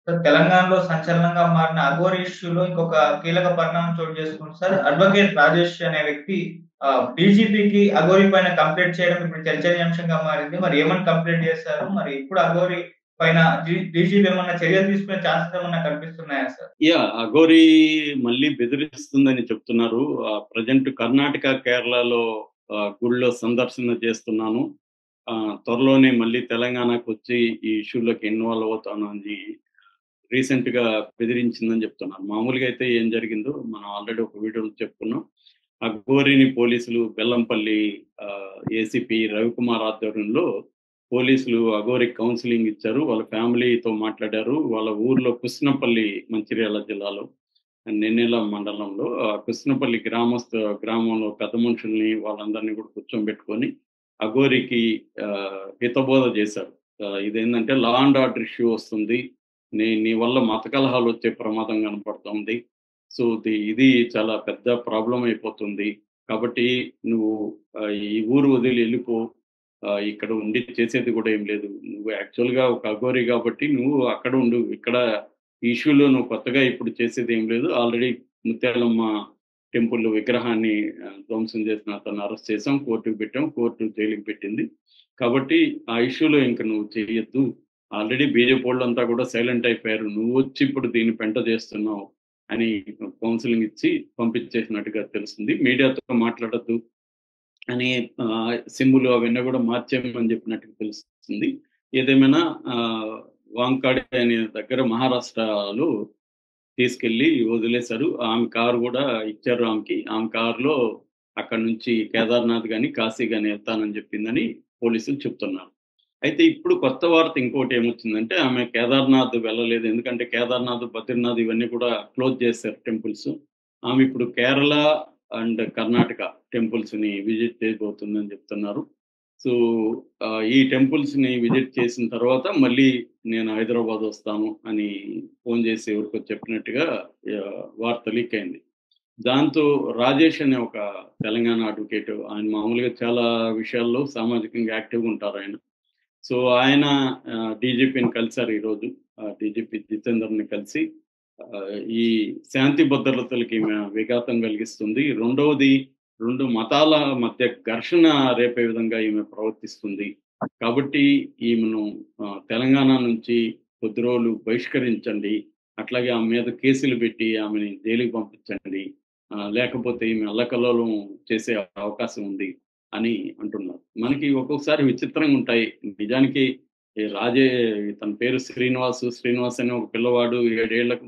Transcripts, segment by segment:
sir తెలంగాణలో సంచలనంగా మారిన అఘోరి ఇష్యూలో ఇంకొక కీలక పరిణామం చోటు చేసుకుంది సార్ అడ్వకేట్ రాజేష్ అనే వ్యక్తి డీజీపీకి అఘోరి పైన కంప్లైంట్ చేయడం ఇప్పుడు చర్చనీయాంశంగా మారింది మరి ఏమని కంప్లైంట్ చేశారు మరి ఇప్పుడు అఘోరి పైన డీజీపీ ఏమన్నా చర్యలు తీసుకునే ఛాన్సెస్ ఏమన్నా కనిపిస్తున్నాయా సార్ యా అఘోరి మళ్ళీ బెదిరిస్తుందని చెప్తున్నారు ప్రజెంట్ కర్ణాటక కేరళలో ఆ, గుళ్ళో సందర్శన చేస్తున్నాను ఆ, త్వరలోనే మళ్ళీ తెలంగాణకు వచ్చి ఈ ఇష్యూలోకి ఇన్వాల్వ్ అవుతాను అని రీసెంట్ గా బెదిరించిందని చెప్తున్నారు మామూలుగా అయితే ఏం జరిగిందో మనం ఆల్రెడీ ఒక వీడియోలో చెప్పుకున్నాం అఘోరిని పోలీసులు బెల్లంపల్లి ఏసీపీ రవికుమార్ ఆధ్వర్యంలో పోలీసులు అఘోరి కౌన్సిలింగ్ ఇచ్చారు వాళ్ళ ఫ్యామిలీతో మాట్లాడారు వాళ్ళ ఊర్లో కృష్ణపల్లి మంచిర్యాల జిల్లాలో నెన్నెల మండలంలో ఆ కృష్ణపల్లి గ్రామస్థ గ్రామంలో పెద్ద మనుషుల్ని వాళ్ళందరినీ కూడా కూర్చోబెట్టుకొని అఘోరికి ఆ, హితబోధ చేశారు ఆ, ఇదేంటంటే లా అండ్ ఆర్డర్ ఇష్యూ వస్తుంది నీ నీ వల్ల మత కలహాలు వచ్చే ప్రమాదం కనపడుతుంది సో ఇది ఇది చాలా పెద్ద ప్రాబ్లం అయిపోతుంది కాబట్టి నువ్వు ఆ, ఈ ఊరు వదిలి వెళ్ళిపో ఆ, ఇక్కడ ఉండి చేసేది కూడా ఏం లేదు నువ్వు యాక్చువల్గా ఒక అఘోరి కాబట్టి నువ్వు అక్కడ ఉండు ఇక్కడ ఈ ఇష్యూలో నువ్వు కొత్తగా ఇప్పుడు చేసేది ఏం లేదు ఆల్రెడీ ముత్యాలమ్మ టెంపుల్ విగ్రహాన్ని ఆ, ధ్వంసం చేసిన అతను అరెస్ట్ చేసాం కోర్టుకు పెట్టాం కోర్టు జైలుకి పెట్టింది కాబట్టి ఆ ఇష్యూలో ఇంకా నువ్వు చేయొద్దు ఆల్రెడీ బీజేపీ వాళ్ళంతా కూడా సైలెంట్ అయిపోయారు నువ్వు వచ్చి ఇప్పుడు దీన్ని పెంట చేస్తున్నావు అని కౌన్సిలింగ్ ఇచ్చి పంపించేసినట్టుగా తెలుస్తుంది మీడియాతో మాట్లాడద్దు అని ఆ, సింబులు అవన్నీ కూడా మార్చేయమని చెప్పినట్టుగా తెలుస్తుంది ఏదేమైనా ఆ, వాంకాడే అనే దగ్గర మహారాష్ట్రలో తీసుకెళ్లి వదిలేశారు ఆమె కారు కూడా ఇచ్చారు ఆమెకి ఆమె కారులో అక్కడ నుంచి కేదార్నాథ్ కానీ కాశీ కానీ వెళ్తానని చెప్పిందని పోలీసులు చెప్తున్నారు అయితే ఇప్పుడు కొత్త వార్త ఇంకోటి ఏమొచ్చిందంటే ఆమె కేదార్నాథ్ వెళ్ళలేదు ఎందుకంటే కేదార్నాథ్ బద్రీనాథ్ ఇవన్నీ కూడా క్లోజ్ చేశారు టెంపుల్స్ ఆమె ఇప్పుడు కేరళ అండ్ కర్ణాటక టెంపుల్స్ ని విజిట్ చేయబోతుందని చెప్తున్నారు సో ఆ, ఈ టెంపుల్స్ ని విజిట్ చేసిన తర్వాత మళ్ళీ నేను హైదరాబాద్ వస్తాను అని ఫోన్ చేసి ఎవరికో చెప్పినట్టుగా ఆ, వార్త లీక్ అయింది దాంతో రాజేష్ అనే ఒక తెలంగాణ అడ్వకేట్ ఆయన మామూలుగా చాలా విషయాల్లో సామాజికంగా యాక్టివ్గా ఉంటారు ఆయన సో ఆయన డీజీపీని కలిశారు ఈరోజు డీజీపీ జితేందర్ని కలిసి ఆ, ఈ శాంతి భద్రతలకి ఈమె విఘాతం కలిగిస్తుంది రెండవది రెండు మతాల మధ్య ఘర్షణ రేపే విధంగా ఈమె ప్రవర్తిస్తుంది కాబట్టి ఈమెను ఆ, తెలంగాణ నుంచి కొద్ది రోజులు బహిష్కరించండి అట్లాగే ఆమె మీద కేసులు పెట్టి ఆమెని జైలుకి పంపించండి ఆ, లేకపోతే ఈమె అల్లకల్లోలం చేసే అవకాశం ఉంది అని అంటున్నారు మనకి ఒక్కొక్కసారి విచిత్రంగా ఉంటాయి నిజానికి ఈ రాజే తన పేరు శ్రీనివాస్ శ్రీనివాస్ అనే ఒక పిల్లవాడు ఏడేళ్లకు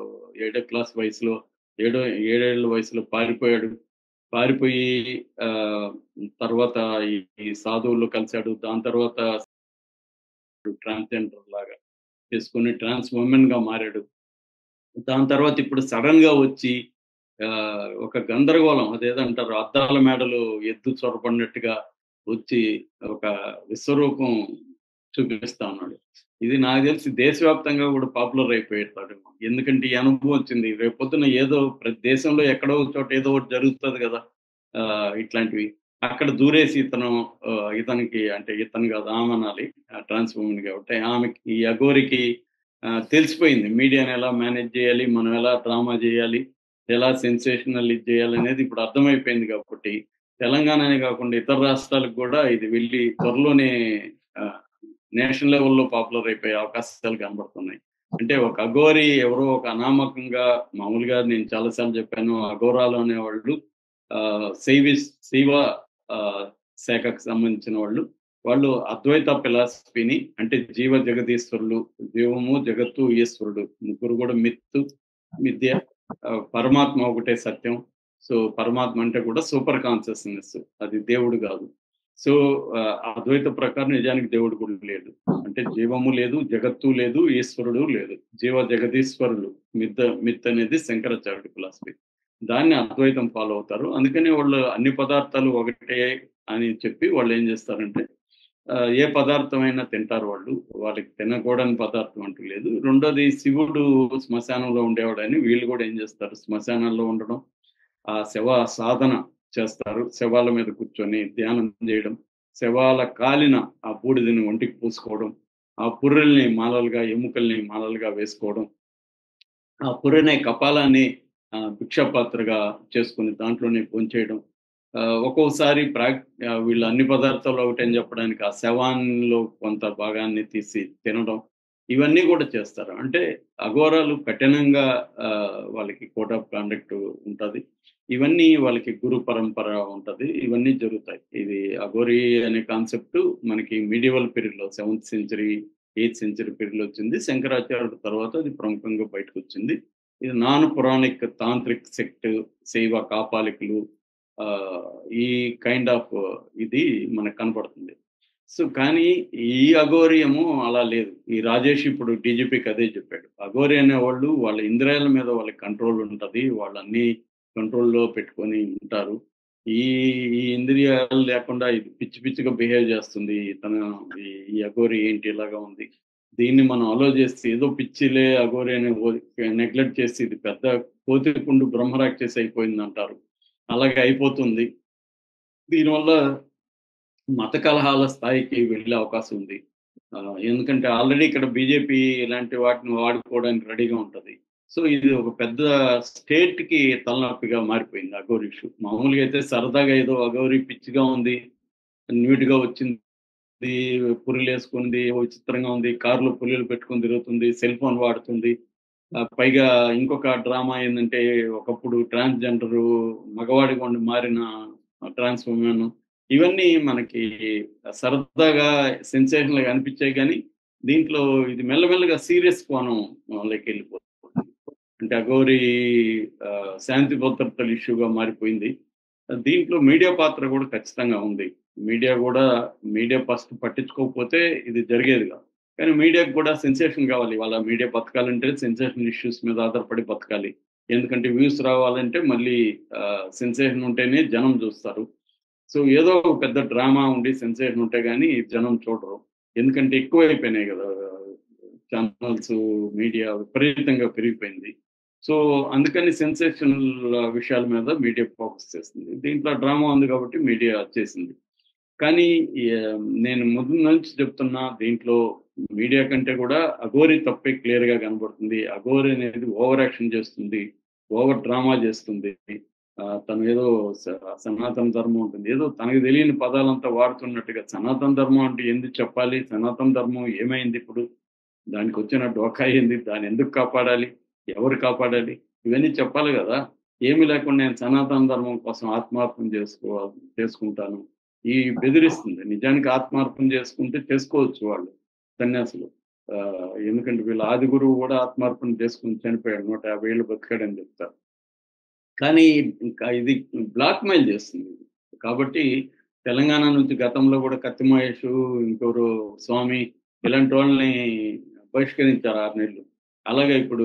ఏడో క్లాస్ వయసులో ఏడో ఏడేళ్ల వయసులో పారిపోయాడు పారిపోయి ఆ, తర్వాత ఈ ఈ సాధువుల్లో కలిశాడు దాని తర్వాత ట్రాన్స్జెండర్ లాగా చేసుకుని ట్రాన్స్ ఉమెన్ గా మారాడు దాని తర్వాత ఇప్పుడు సడన్ గా వచ్చి ఆ, ఒక గందరగోళం అదేదంటారు అద్దాల మేడలు ఎద్దు చొరబడినట్టుగా వచ్చి ఒక విశ్వరూపం చూపిస్తా ఉన్నాడు ఇది నాకు తెలిసి దేశవ్యాప్తంగా కూడా పాపులర్ అయిపోతాడు ఎందుకంటే ఈ అనుభవం వచ్చింది రేపొద్దున ఏదో ప్రతి దేశంలో ఎక్కడో ఒక చోట ఏదో ఒకటి జరుగుతుంది కదా ఆ, ఇట్లాంటివి అక్కడ దూరేసి ఇతను ఆ, ఇతనికి అంటే ఇతను కాదు ఆమె అనాలి ట్రాన్స్ ఉమెన్ కాబట్టి ఆమెకి ఈ అఘోరికి ఆ, తెలిసిపోయింది మీడియాని ఎలా మేనేజ్ చేయాలి మనం ఎలా డ్రామా చేయాలి ఎలా సెన్సేషనల్ ఇది చేయాలి అనేది ఇప్పుడు అర్థమైపోయింది కాబట్టి తెలంగాణనే కాకుండా ఇతర రాష్ట్రాలకు కూడా ఇది వెళ్ళి త్వరలోనే నేషనల్ లెవెల్లో పాపులర్ అయిపోయే అవకాశాలు కనబడుతున్నాయి అంటే ఒక అఘోరి ఎవరో ఒక అనామకంగా మామూలుగా నేను చాలాసార్లు చెప్పాను అఘోరాలు అనేవాళ్ళు ఆ, శైవి శైవ ఆ, శాఖకు సంబంధించిన వాళ్ళు వాళ్ళు అద్వైత ఫిలాసఫీని అంటే జీవ జగదీశ్వరులు జీవము జగత్తు ఈశ్వరుడు ముగ్గురు కూడా మిత్తు మిథ్య ఆ, పరమాత్మ ఒకటే సత్యం సో పరమాత్మ అంటే కూడా సూపర్ కాన్షియస్నెస్ అది దేవుడు కాదు సో ఆ, అద్వైత ప్రకారం నిజానికి దేవుడు కూడా లేడు అంటే జీవము లేదు జగత్తు లేదు ఈశ్వరుడు లేదు జీవ జగదీశ్వరులు మిత్ మిత్ అనేది శంకరాచార్యుడి ఫిలాసఫీ దాన్ని అద్వైతం ఫాలో అవుతారు అందుకని వాళ్ళు అన్ని పదార్థాలు ఒకటే అని చెప్పి వాళ్ళు ఏం చేస్తారంటే ఆ, ఏ పదార్థమైనా తింటారు వాళ్ళు వాళ్ళకి తినకూడని పదార్థం అంటూ లేదు రెండోది శివుడు శ్మశానంలో ఉండేవాడని వీళ్ళు కూడా ఏం చేస్తారు శ్మశానాల్లో ఉండడం ఆ శవ సాధన చేస్తారు శవాల మీద కూర్చొని ధ్యానం చేయడం శవాల కాలిన ఆ బూడిదని ఒంటికి పూసుకోవడం ఆ పుర్రెల్ని మాలలుగా ఎముకల్ని మాలలుగా వేసుకోవడం ఆ పుర్రెనే కపాలాన్ని ఆ, భిక్షాపాత్రగా చేసుకుని దాంట్లోనే భోంచేయడం ఆ, ఒక్కోసారి ప్రాక్ ఆ, వీళ్ళు అన్ని పదార్థాలు ఒకటని చెప్పడానికి ఆ శవాన్లో కొంత భాగాన్ని తీసి తినడం ఇవన్నీ కూడా చేస్తారు అంటే అఘోరాలు కఠినంగా ఆ, వాళ్ళకి కోడ్ ఆఫ్ కాండక్ట్ ఉంటుంది ఇవన్నీ వాళ్ళకి గురు పరంపర ఉంటుంది ఇవన్నీ జరుగుతాయి ఇది అఘోరి అనే కాన్సెప్ట్ మనకి మీడియవల్ పీరియడ్లో సెవెంత్ సెంచరీ ఎయిత్ సెంచరీ పీరియడ్లో వచ్చింది శంకరాచార్యుల తర్వాత అది ప్రముఖంగా బయటకు వచ్చింది ఇది నాన్ పురాణిక్ తాంత్రిక్ సెక్ట్ శైవ కాపాలికులు ఆ, ఈ కైండ్ ఆఫ్ ఇది మనకు కనపడుతుంది సో కానీ ఈ అఘోరియము అలా లేదు ఈ రాజేష్ ఇప్పుడు డీజీపీకి అదే చెప్పాడు అఘోరి అనేవాళ్ళు వాళ్ళ ఇంద్రియాల మీద వాళ్ళకి కంట్రోల్ ఉంటుంది వాళ్ళన్ని కంట్రోల్లో పెట్టుకొని ఉంటారు ఈ ఈ ఇంద్రియాలు లేకుండా ఇది పిచ్చి పిచ్చిగా బిహేవ్ చేస్తుంది తన ఈ- ఈ అఘోరి ఏంటి ఇలాగా ఉంది దీన్ని మనం అలో చేస్తే ఏదో పిచ్చిలే అఘోరి అని నెగ్లెక్ట్ చేసి ఇది పెద్ద కోతికుండు బ్రహ్మరాక్షసి అయిపోయింది అంటారు అలాగే అయిపోతుంది దీనివల్ల మత కలహాల స్థాయికి వెళ్ళే అవకాశం ఉంది ఆ, ఎందుకంటే ఆల్రెడీ ఇక్కడ బీజేపీ ఇలాంటి వాటిని వాడుకోవడానికి రెడీగా ఉంటుంది సో ఇది ఒక పెద్ద స్టేట్ కి తలనొప్పిగా మారిపోయింది అగౌరి ఇష్యూ మామూలుగా అయితే సరదాగా ఏదో అగౌరి పిచ్చిగా ఉంది నీట్ గా వచ్చింది పురులు వేసుకుంది విచిత్రంగా ఉంది కారులో పుల్లలు పెట్టుకొని తిరుగుతుంది సెల్ ఫోన్ వాడుతుంది ఆ, పైగా ఇంకొక డ్రామా ఏంటంటే ఒకప్పుడు ట్రాన్స్జెండర్ మగవాడిగా ఉండి మారిన ట్రాన్స్ ఉమెన్ ఇవన్నీ మనకి సరదాగా సెన్సేషన్గా అనిపించాయి కానీ దీంట్లో ఇది మెల్లమెల్లగా సీరియస్ కోణంలోకి వెళ్ళిపోతుంది అంటే అగౌరి ఆ, శాంతి భద్రతల ఇష్యూగా మారిపోయింది దీంట్లో మీడియా పాత్ర కూడా ఖచ్చితంగా ఉంది మీడియా కూడా మీడియా ఫస్ట్ పట్టించుకోకపోతే ఇది జరిగేది కాదు కానీ మీడియాకు కూడా సెన్సేషన్ కావాలి వాళ్ళ మీడియా బతకాలంటే సెన్సేషన్ ఇష్యూస్ మీద ఆధారపడి బతకాలి ఎందుకంటే వ్యూస్ రావాలంటే మళ్ళీ సెన్సేషన్ ఉంటేనే జనం చూస్తారు సో ఏదో ఒక పెద్ద డ్రామా ఉండి సెన్సేషన్ ఉంటే కానీ జనం చూడరు ఎందుకంటే ఎక్కువ అయిపోయినాయి కదా ఛానల్స్ మీడియా విపరీతంగా పెరిగిపోయింది సో అందుకని సెన్సేషనల్ విషయాల మీద మీడియా ఫోకస్ చేస్తుంది దీంట్లో డ్రామా ఉంది కాబట్టి మీడియా చేసింది కానీ ఏ, నేను ముందు నుంచి చెప్తున్నా దీంట్లో మీడియా కంటే కూడా అఘోరి తప్పే క్లియర్ గా కనబడుతుంది అఘోరి అనేది ఓవర్ యాక్షన్ చేస్తుంది ఓవర్ డ్రామా చేస్తుంది ఆ, తను ఏదో స- సనాతన ధర్మం ఉంటుంది ఏదో తనకు తెలియని పదాలంతా వాడుతున్నట్టుగా సనాతన ధర్మం అంటే ఎందుకు చెప్పాలి సనాతన ధర్మం ఏమైంది ఇప్పుడు దానికి వచ్చిన డోకా ఏంది దాన్ని ఎందుకు కాపాడాలి ఎవరు కాపాడాలి ఇవన్నీ చెప్పాలి కదా ఏమి లేకుండా నేను సనాతన ధర్మం కోసం ఆత్మార్పణ చేసుకో చేసుకుంటాను ఈ బెదిరిస్తుంది నిజానికి ఆత్మార్పణ చేసుకుంటే చేసుకోవచ్చు వాళ్ళు సన్యాసులు ఆ, ఎందుకంటే వీళ్ళ ఆది గురువు కూడా ఆత్మార్పణ చేసుకుని చనిపోయాడు నూట యాభై ఏళ్ళు బతికాడని చెప్తారు కానీ ఇంకా ఇది బ్లాక్ మెయిల్ చేస్తుంది కాబట్టి తెలంగాణ నుంచి గతంలో కూడా కత్తి మహేష్ ఇంకొకరు స్వామి ఇలాంటి వాళ్ళని బహిష్కరించారు ఆరు నెలలు అలాగే ఇప్పుడు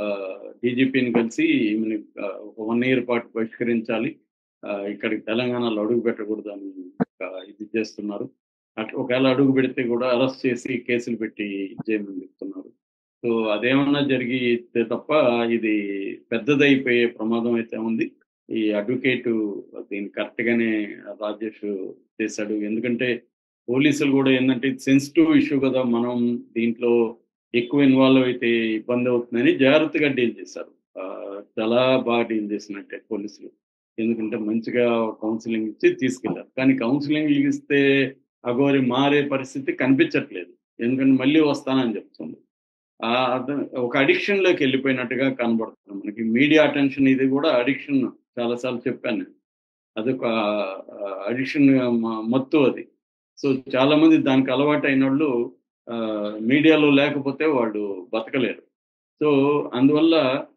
డీజీపీని కలిసి ఈమెని ఆ, ఒక వన్ ఇయర్ పాటు బహిష్కరించాలి ఆ, ఇక్కడికి తెలంగాణలో అడుగు పెట్టకూడదు అని ఒక ఇది చేస్తున్నారు అట్లా ఒకవేళ అడుగు పెడితే కూడా అరెస్ట్ చేసి కేసులు పెట్టి చేయమని చెప్తున్నారు సో అదేమన్నా జరిగితే తప్ప ఇది పెద్దదైపోయే ప్రమాదం అయితే ఉంది ఈ అడ్వకేట్ దీన్ని కరెక్ట్ గానే రాజేష్ చేశాడు ఎందుకంటే పోలీసులు కూడా ఏంటంటే సెన్సిటివ్ ఇష్యూ కదా మనం దీంట్లో ఎక్కువ ఇన్వాల్వ్ అయితే ఇబ్బంది అవుతుందని జాగ్రత్తగా డీల్ చేశారు ఆ, చాలా బాగా డీల్ చేసినట్టే పోలీసులు ఎందుకంటే మంచిగా కౌన్సిలింగ్ ఇచ్చి తీసుకెళ్లారు కానీ కౌన్సిలింగ్ ఇస్తే అగోరి మారే పరిస్థితి కనిపించట్లేదు ఎందుకంటే మళ్ళీ వస్తానని చెప్తుంది ఆ అద- ఒక అడిక్షన్ లోకి వెళ్ళిపోయినట్టుగా కనబడుతుంది మనకి మీడియా అటెన్షన్ ఇది కూడా అడిక్షన్ చాలాసార్లు చెప్పాను నేను అదొక అడిక్షన్ మత్తు అది సో చాలా మంది దానికి అలవాటు అయిన వాళ్ళు ఆ, మీడియాలో లేకపోతే వాళ్ళు బతకలేరు సో అందువల్ల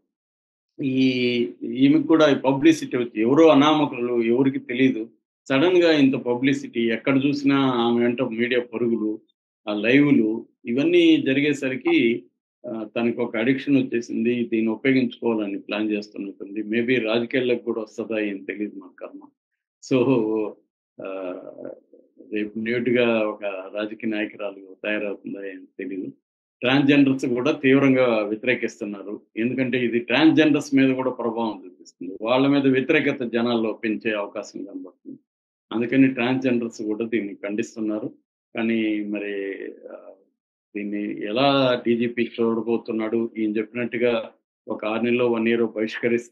ఈ ఈమెకు కూడా పబ్లిసిటీ వచ్చి ఎవరో అనామకులు ఎవరికి తెలియదు సడన్ గా ఇంత పబ్లిసిటీ ఎక్కడ చూసినా ఆమె వెంట మీడియా పరుగులు ఆ లైవ్లు ఇవన్నీ జరిగేసరికి ఆ, తనకు ఒక అడిక్షన్ వచ్చేసింది దీన్ని ఉపయోగించుకోవాలని ప్లాన్ చేస్తున్నట్టుంది మేబీ రాజకీయాలకు కూడా వస్తుందా ఏం తెలియదు మన కర్మ సో ఆ, రేపు నేటుగా ఒక రాజకీయ నాయకురాలు తయారవుతుందా ఏం తెలియదు ట్రాన్స్జెండర్స్ కూడా తీవ్రంగా వ్యతిరేకిస్తున్నారు ఎందుకంటే ఇది ట్రాన్స్జెండర్స్ మీద కూడా ప్రభావం చూపిస్తుంది వాళ్ళ మీద వ్యతిరేకత జనాల్లో పెంచే అవకాశం కనబడుతుంది అందుకని ట్రాన్స్జెండర్స్ కూడా దీన్ని ఖండిస్తున్నారు కానీ మరి ఆ, దీన్ని ఎలా డీజీపీ చూడబోతున్నాడు ఈయన చెప్పినట్టుగా ఒక ఆరు నెలలో వన్ ఇయర్ బహిష్కరిస్తే